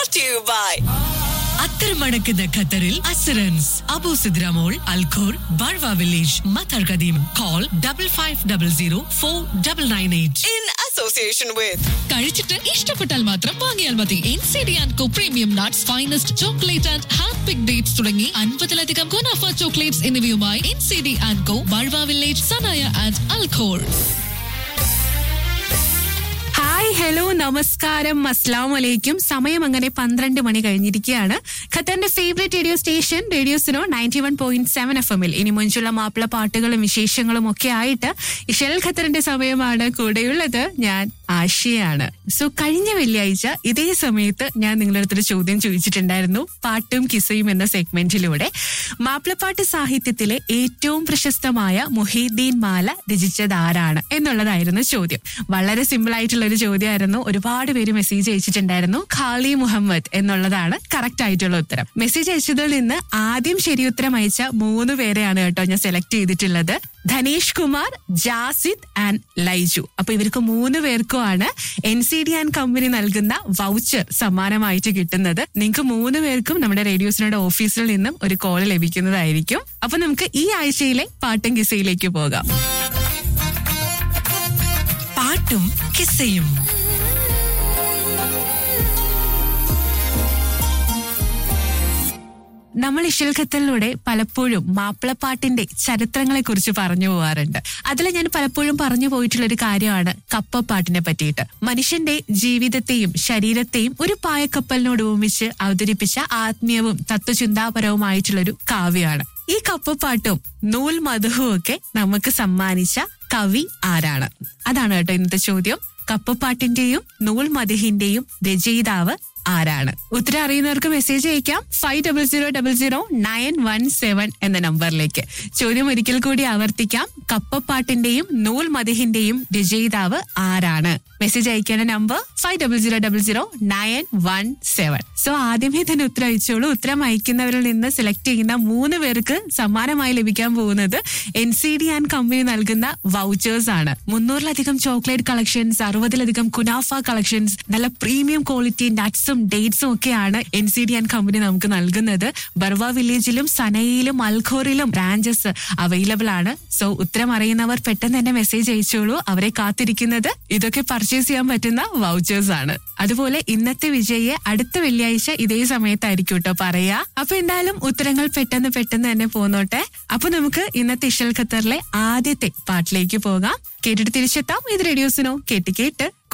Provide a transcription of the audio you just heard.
brought to you by അത്തരമടക്കുന്ന ഖത്തറിൽ അസറൻസ് Abu Sidra mall Al Khor Barwa village Mattar Qadeem call double five double zero four double nine eight in association with കഴിച്ചിട്ട് ഇഷ്ടപ്പെട്ടാൽ മാത്രം വാങ്ങിയാൽ മതി N C D and Co premium nuts finest chocolate and hand pick dates തുടങ്ങി അൻപതിലധികം ഗുണാഫ chocolates എന്നിവയുമായി N C D and Co Barwa village Sanaya and Al Khor hi hello നമസ്കാരം അസ്ലാം വലൈക്കും സമയം അങ്ങനെ പന്ത്രണ്ട് മണി കഴിഞ്ഞിരിക്കുകയാണ് ഖത്തറിന്റെ favourite radio station Radio Suno ninety one point seven F എമ്മിൽ ഇനി മുഞ്ചുള്ള മാപ്പിള പാട്ടുകളും വിശേഷങ്ങളും ഒക്കെ ആയിട്ട് ഇഷൽ ഖത്തറിന്റെ സമയമാണ് കൂടെയുള്ളത് ഞാൻ ആശയാണ് സോ കഴിഞ്ഞ വെള്ളിയാഴ്ച ഇതേ സമയത്ത് ഞാൻ നിങ്ങളുടെ അടുത്തൊരു ചോദ്യം ചോദിച്ചിട്ടുണ്ടായിരുന്നു പാട്ടും കിസയും എന്ന സെഗ്മെന്റിലൂടെ മാപ്പിളപ്പാട്ട് സാഹിത്യത്തിലെ ഏറ്റവും പ്രശസ്തമായ മുഹീദ്ദീൻ മാല രചിച്ചത് ആരാണ് എന്നുള്ളതായിരുന്നു ചോദ്യം വളരെ സിമ്പിൾ ആയിട്ടുള്ള ഒരു ചോദ്യമായിരുന്നു ഒരുപാട് പേര് മെസ്സേജ് അയച്ചിട്ടുണ്ടായിരുന്നു ഖാലി മുഹമ്മദ് എന്നുള്ളതാണ് കറക്റ്റ് ആയിട്ടുള്ള ഉത്തരം മെസ്സേജ് അയച്ചതിൽ നിന്ന് ആദ്യം ശരി ഉത്തരം അയച്ച മൂന്ന് പേരെയാണ് കേട്ടോ ഞാൻ സെലക്ട് ചെയ്തിട്ടുള്ളത് ധനേഷ് കുമാർ ജാസിദ് ആൻഡ് ലൈജു അപ്പൊ ഇവർക്ക് മൂന്ന് പേർക്കുമാണ് N C D and company നൽകുന്ന വൗച്ചർ സമ്മാനമായിട്ട് കിട്ടുന്നത് നിങ്ങൾക്ക് മൂന്ന് പേർക്കും നമ്മുടെ റേഡിയോസിനോട് ഓഫീസിൽ നിന്നും ഒരു കോൾ ലഭിക്കുന്നതായിരിക്കും അപ്പൊ നമുക്ക് ഈ ആഴ്ചയിലെ പാട്ടും കിസയിലേക്ക് പോകാം പാട്ടും കിസയും നമ്മൾ ഇഷൽ ഖത്തറിലൂടെ പലപ്പോഴും മാപ്പിളപ്പാട്ടിന്റെ ചരിത്രങ്ങളെ കുറിച്ച് പറഞ്ഞു പോവാറുണ്ട് അതിൽ ഞാൻ പലപ്പോഴും പറഞ്ഞു പോയിട്ടുള്ള ഒരു കാര്യമാണ് കപ്പപ്പാട്ടിനെ പറ്റിയിട്ട് മനുഷ്യന്റെ ജീവിതത്തെയും ശരീരത്തെയും ഒരു പായക്കപ്പലിനോട് ഉപമിച്ച് അവതരിപ്പിച്ച ആത്മീയവും തത്വചിന്താപരവുമായിട്ടുള്ള ഒരു കാവ്യമാണ് ഈ കപ്പപ്പാട്ടും നൂൽ മധുവും ഒക്കെ നമുക്ക് സമ്മാനിച്ച കവി ആരാണ് അതാണ് കേട്ടോ ഇന്നത്തെ ചോദ്യം കപ്പപ്പാട്ടിന്റെയും നൂൽ മധുഹിന്റെയും രചയിതാവ് ആരാണ് ഉത്തരം അറിയുന്നവർക്ക് മെസ്സേജ് അയക്കാം five double zero double zero nine one seven എന്ന നമ്പറിലേക്ക് ചോദ്യം ഒരിക്കൽ കൂടി ആവർത്തിക്കാം കപ്പപ്പാട്ടിന്റെയും നൂൽ മതിഹിന്റെയും രചയിതാവ് ആരാണ് മെസ്സേജ് അയക്കേണ്ട number five double zero double zero nine one seven so ആദ്യമേ തന്നെ ഉത്തരം അയച്ചോളൂ ഉത്തരം അയക്കുന്നവരിൽ നിന്ന് സെലക്ട് ചെയ്യുന്ന മൂന്ന് പേർക്ക് സമ്മാനമായി ലഭിക്കാൻ പോകുന്നത് N C D and company നൽകുന്ന വൗച്ചേഴ്സ് ആണ് മുന്നൂറിലധികം ചോക്ലേറ്റ് കളക്ഷൻസ് അറുപതിലധികം കുനാഫ കളക്ഷൻസ് നല്ല പ്രീമിയം ക്വാളിറ്റി നട്ട്സും ഡേറ്റ്സും ഒക്കെയാണ് N C D and company നമുക്ക് നൽകുന്നത് ബർവ വില്ലേജിലും സനയിലും അൽഖോറിലും ബ്രാഞ്ചസ് അവൈലബിൾ ആണ് സോ ഉത്തരം അറിയുന്നവർ പെട്ടെന്ന് തന്നെ മെസ്സേജ് അയച്ചോളൂ അവരെ കാത്തിരിക്കുന്നത് ഇതൊക്കെ പർച്ചേസ് ചെയ്യാൻ പറ്റുന്ന വൗച്ചേഴ്സ് ആണ് അതുപോലെ ഇന്നത്തെ വിജയെ അടുത്ത വെള്ളിയാഴ്ച ഇതേ സമയത്തായിരിക്കും കേട്ടോ പറയാ അപ്പൊ എന്തായാലും ഉത്തരങ്ങൾ പെട്ടെന്ന് പെട്ടെന്ന് തന്നെ പോന്നോട്ടെ അപ്പൊ നമുക്ക് ഇന്നത്തെ ഇഷൽ ഖത്തറിലെ ആദ്യത്തെ പാട്ടിലേക്ക് പോകാം കേട്ടിട്ട് തിരിച്ചെത്താം ഇത് റേഡിയോസിനോ കേട്ട് കേട്ട്